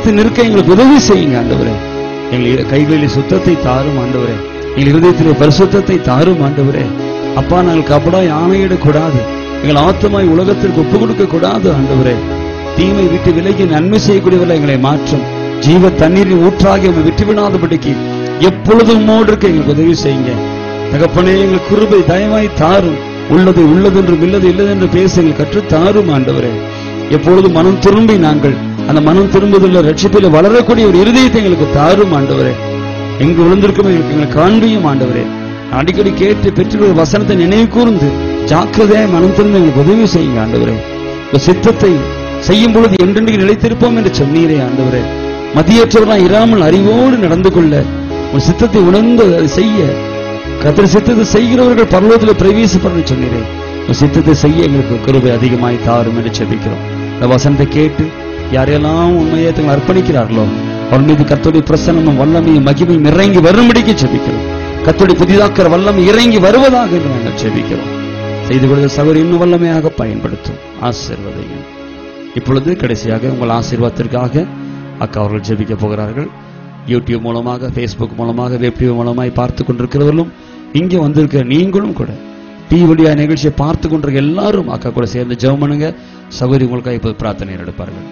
நிலைத்து நிற்க எங்களுக்கு உதவி செய்யுங்க ஆண்டவரே எங்கள் கைகளில் சுத்தத்தை தாரும் ஆண்டவரே எங்கள் இருதயத்திலே பரிசுத்தத்தை தாரும் ஆண்டவரே அப்பா நாங்கள் கபடாய் ஆணையிடக்கூடாது எங்கள் ஆத்தமாய் உலகத்திற்கு ஒப்பு கொடுக்க கூடாது ஆண்டவரே தீமை விட்டு விலகி நன்மை செய்யக்கூடியவர்கள் எங்களை மாற்றும் ஜீவ தண்ணீரின் ஊற்றாகி உங்களை விட்டுவிடாதபடிக்கு எப்பொழுதும் உம்மோடு இருக்க எங்களுக்கு உதவி செய்யுங்க தகப்பனே எங்கள் குருபை தயவாய் தாரும் உள்ளது உள்ளதென்றும் இல்லது இல்லதென்று பேச எங்கள் கற்று தாரும் ஆண்டவரே எப்பொழுதும் மனம் திரும்பி நாங்கள் அந்த மனம் திரும்புதல்ல ரட்சிப்பில் வளரக்கூடிய ஒரு இருதயத்தை எங்களுக்கு தாரும் ஆண்டவரே எங்கு விழுந்திருக்கும் எங்களுக்கு எங்களை காண்பியும் ஆண்டவரே அடிக்கடி கேட்டு பெற்று வசனத்தை நினைவு கூர்ந்து ஜாக்கிரதையாய் மனம் திரும்ப எங்களுக்கு உதவி செய்யுங்க ஆண்டவரே இந்த சித்தத்தை செய்யும் பொழுது என்றென்றைக்கு நிலைத்திருப்போம் என்று சொன்னீரே ஆண்டவரே மதியற்றவராய் இராமல் அறிவோடு நடந்து கொள்ள உன் சித்தத்தை உணர்ந்து அதை செய்ய கத்திர சித்தத்தை செய்கிறவர்கள் பரலோகத்தில் பிரவேசிப்பட சொன்னீரே உன் சித்தத்தை செய்ய எங்களுக்கு கிருபை அதிகமாய் தாரும் என்று செபிக்கிறோம் இந்த வசனத்தை கேட்டு யாரெல்லாம் உண்மையை தங்களை அர்ப்பணிக்கிறார்களோ அவன் மீது கத்தோடைய பிரசனமும் வல்லமையும் மகிமையும் இறங்கி வரும்படிக்கு செபிக்கிறோம் கத்தோடைய புதிதாக்கிற வல்லமை இறங்கி வருவதாக என்று நாங்கள் செபிக்கிறோம் செய்து கொடுத்த சகோதரி இன்னும் வல்லமையாக பயன்படுத்தும் ஆசீர்வதையும் இப்பொழுது கடைசியாக உங்கள் ஆசீர்வாதத்திற்காக அக்கா அவர்கள் ஜெபிக்க போகிறார்கள் யூடியூப் மூலமாக ஃபேஸ்புக் மூலமாக வெப் டிவி மூலமாய் பார்த்து கொண்டிருக்கிறவர்களும் இங்கே வந்திருக்கிற நீங்களும் கூட டிவி வழியா நிகழ்ச்சியை பார்த்து கொண்டிருக்க எல்லாரும் அக்கா கூட சேர்ந்து ஜெபம் பண்ணுங்க சகோதரி உங்களுக்காக இப்போது பிரார்த்தனை எடுப்பார்கள்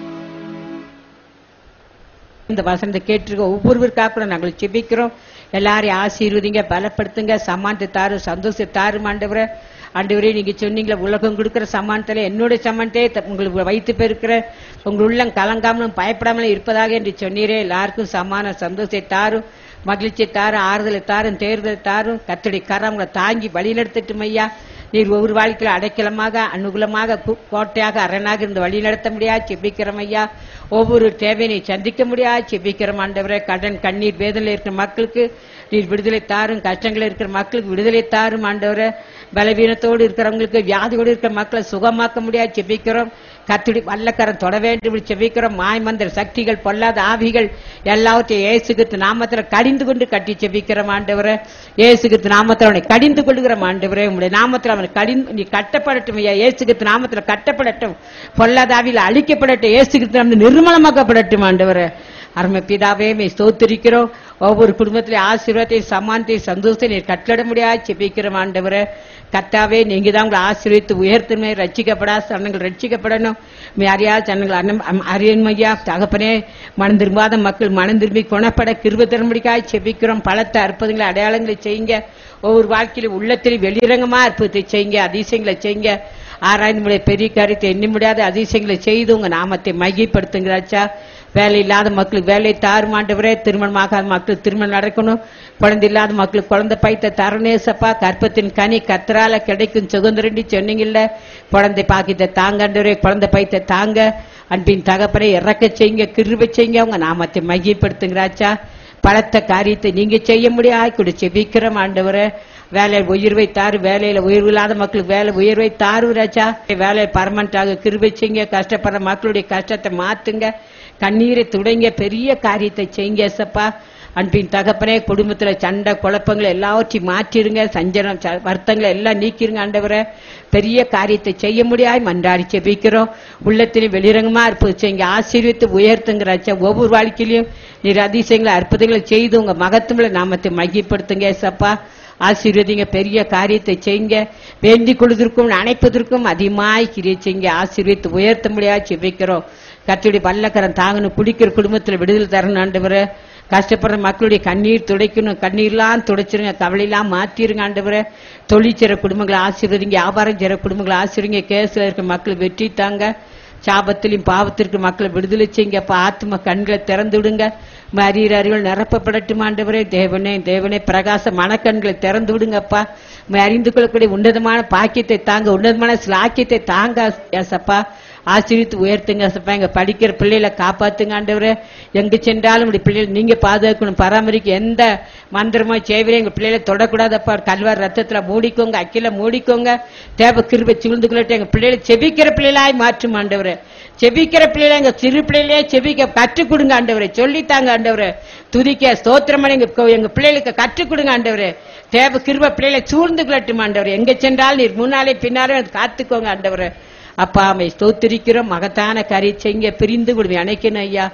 இந்த வசனத்தை கேட்டிருக்க ஒவ்வொருவருக்காக கூட நாங்கள் செபிக்கிறோம் எல்லாரையும் ஆசீர்வதிங்க பலப்படுத்துங்க சமானத்தை தாரு சந்தோஷத்தை தாரு ஆண்டவரே ஆண்டவரே நீங்க சொன்னீங்களே உலகம் கொடுக்கிற சமானத்துல என்னுடைய சமானத்தை த- உங்களுக்கு வைத்து பெருக்கிற உங்கள் உள்ளம் கலங்காமலும் பயப்படாமலும் இருப்பதாக என்று சொன்னீரே எல்லாருக்கும் சமான சந்தோஷத்தை தாரும் மகிழ்ச்சியை தாரும் ஆறுதலை தாரும் தேர்தலை தாரும் கத்தடி கரங்களை தாங்கி வழிநடத்தட்டும் ஐயா நீர் ஒவ்வொரு வாழ்க்கையில் அடைக்கலமாக அனுகூலமாக கு- கோட்டையாக அரணாக இருந்து வழி நடத்த முடியாது செபிக்கிறோம் ஐயா ஒவ்வொரு தேவையை சந்திக்க முடியாது செபிக்கிறோம் ஆண்டவரே கடன் கண்ணீர் வேதனையில் இருக்கிற மக்களுக்கு நீர் விடுதலை தாரும் கஷ்டங்கள் இருக்கிற மக்களுக்கு விடுதலை தாரும் ஆண்டவரே பலவீனத்தோடு இருக்கிறவங்களுக்கு வியாதியோடு இருக்கிற மக்களை சுகமாக்க முடியாது செபிக்கிறோம் கத்துடி வல்லக்கரம் தொட வேண்டும் என்று செபிக்கிறோம் மாய்மந்திர சக்திகள் பொல்லாத ஆவிகள் எல்லாவற்றையும் இயேசுகித்து நாமத்துல கடிந்து கொண்டு கட்டி செபிக்கிறோம் ஆண்டவரே இயேசுகித்து நாமத்தில் அவனை கடிந்து கொள்கிறோம் ஆண்டவரே உங்களுடைய நாமத்தில் அவனை கடிந்து நீ கட்டப்படட்டும் ஐயா இயேசுகித்து நாமத்தில் கட்டப்படட்டும் பொல்லாத ஆவியில் அழிக்கப்படட்டும் இயேசுகித்து நாமத்தில் நிர்மலமாக்கப்படட்டும் ஆண்டவரே அருமை பிதாவே மே ஸ்தோத்திரிக்கிறோம் ஒவ்வொரு குடும்பத்திலே ஆசீர்வாதத்தை சமானத்தை சந்தோஷத்தை நீர் கட்டளட முடியாது செபிக்கிறோம் ஆண்டவரே கத்தாவே நீங்க தான் உங்களை ஆசீர்வதித்து உயர்த்துமே ரட்சிக்கப்படா சனங்கள் ரட்சிக்கப்படணும் மே அறியாத சனங்கள் அன்னம் அறியன்மையா தகப்பனே மனம் திரும்பாத மக்கள் மனம் திரும்பி குணப்பட கிருப தரும்படிக்காய் செபிக்கிறோம் பலத்த அற்புதங்களை அடையாளங்களை செய்யுங்க ஒவ்வொரு வாழ்க்கையிலும் உள்ளத்தில் வெளிரங்கமா அற்புதத்தை செய்யுங்க அதிசயங்களை செய்யுங்க ஆராய்ந்து முடிய பெரிய காரியத்தை எண்ணி முடியாத அதிசயங்களை செய்து உங்க நாமத்தை மையப்படுத்துங்கிறாச்சா வேலை இல்லாத மக்களுக்கு வேலையை தாருமாண்டவரே திருமணமாகாத மக்களுக்கு திருமணம் நடக்கணும் குழந்தை இல்லாத மக்களுக்கு குழந்தை பைத்த தரணேசப்பா கற்பத்தின் கனி கத்தரால கிடைக்கும் சுதந்திரண்டி சொன்னீங்கல்ல குழந்தை பாக்கித்த தாங்கண்டவரே குழந்தை பைத்த தாங்க அன்பின் தகப்பனை இறக்க செய்யுங்க கிருபை செய்யுங்க அவங்க நாமத்தை மையப்படுத்துங்கிறாச்சா பலத்த காரியத்தை நீங்க செய்ய முடியாது கூட செபிக்கிறோம் ஆண்டவரே வேலையில் உயர்வை தாரு வேலையில உயர்வு இல்லாத மக்களுக்கு வேலை உயர்வை தாரு ராஜா வேலையை பர்மனண்டாக கிருபை செய்யுங்க கஷ்டப்படுற மக்களுடைய கஷ்டத்தை மாத்துங்க கண்ணீரை துடைங்க பெரிய காரியத்தை செய்யுங்க ஏசப்பா அன்பின் தகப்பனே குடும்பத்துல சண்டை குழப்பங்களை எல்லாவற்றையும் மாற்றிருங்க சஞ்சனம் ச- வருத்தங்களை எல்லாம் நீக்கிருங்க ஆண்டவரே பெரிய காரியத்தை செய்ய முடியாது மன்றாடி செபிக்கிறோம் உள்ளத்திலே வெளிரங்கமா இருப்பது செய்யுங்க ஆசீர்வித்து உயர்த்துங்கிறாச்சா ஒவ்வொரு வாழ்க்கையிலையும் நீர் அதிசயங்களை அற்புதங்களை செய்து உங்க மகத்துவங்களை நாமத்தை மையப்படுத்துங்க ஏசப்பா ஆசீர்வதிங்க பெரிய காரியத்தை செய்யுங்க வேண்டிக் கொள்வதற்கும் அணைப்பதற்கும் அதிகமாய் கிரியை செய்யுங்க ஆசீர்வித்து உயர்த்த முடியாது செபிக்கிறோம் கத்துடைய வல்லக்கரம் தாங்கணும் குடிக்கிற குடும்பத்துல விடுதலை தரணும் ஆண்டவரே கஷ்டப்படுற மக்களுடைய கண்ணீர் துடைக்கணும் கண்ணீர்லாம் துடைச்சிருங்க கவலையெல்லாம் மாத்திருங்க ஆண்டவரே தொழில் செய்ற குடும்பங்களை ஆசீர்வதிங்க வியாபாரம் செய்ற குடும்பங்களை ஆசீர்வதிங்க கேஸ்ல இருக்க மக்கள் வெற்றி தாங்க சாபத்திலும் பாவத்திற்கு மக்களை விடுதலை செய்யுங்கப்பா ஆத்ம கண்களை திறந்து விடுங்க அறிகிற அறிவுகள் நிரப்பப்படட்டும் ஆண்டவரே தேவனே தேவனே பிரகாச மனக்கண்களை திறந்து விடுங்கப்பா உம்மை அறிந்து கொள்ளக்கூடிய உன்னதமான பாக்கியத்தை தாங்க உன்னதமான சிலாக்கியத்தை தாங்க ஏசப்பா ஆசீர்வித்து உயர்த்துங்க ஏசப்பா எங்க படிக்கிற பிள்ளைகளை காப்பாத்துங்க ஆண்டவரே எங்க சென்றாலும் இப்படி பிள்ளைகள் நீங்க பாதுகாக்கணும் பராமரிக்க எந்த மந்திரமோ சேவரையும் எங்க பிள்ளைகளை தொடக்கூடாதப்பா கல்வார் ரத்தத்துல மூடிக்கோங்க அக்கில மூடிக்கோங்க தேவ கிருபை சிவிழ்ந்து கொள்ளட்டும் எங்க பிள்ளைகளை செபிக்கிற பிள்ளைகளாய் மாற்றும் ஆண்டவரே செபிக்கிற பிள்ளைகளை எங்க சிறு பிள்ளைகளே செபிக்க கற்றுக் கொடுங்க ஆண்டவரே சொல்லித்தாங்க ஆண்டவரே துதிக்க ஸ்தோத்திரம் பண்ணி எங்க எங்க பிள்ளைகளுக்கு கற்றுக் கொடுங்க ஆண்டவரே தேவ கிருப பிள்ளைகளை சூழ்ந்து கொள்ளட்டும் ஆண்டவரே எங்க சென்றால் நீர் முன்னாலே பின்னாலே காத்துக்கோங்க ஆண்டவரே அப்பா அமை ஸ்தோத்திரிக்கிறோம் மகத்தான காரியம் செய்யுங்க பிரிந்து விடுவேன் அணைக்கணும் ஐயா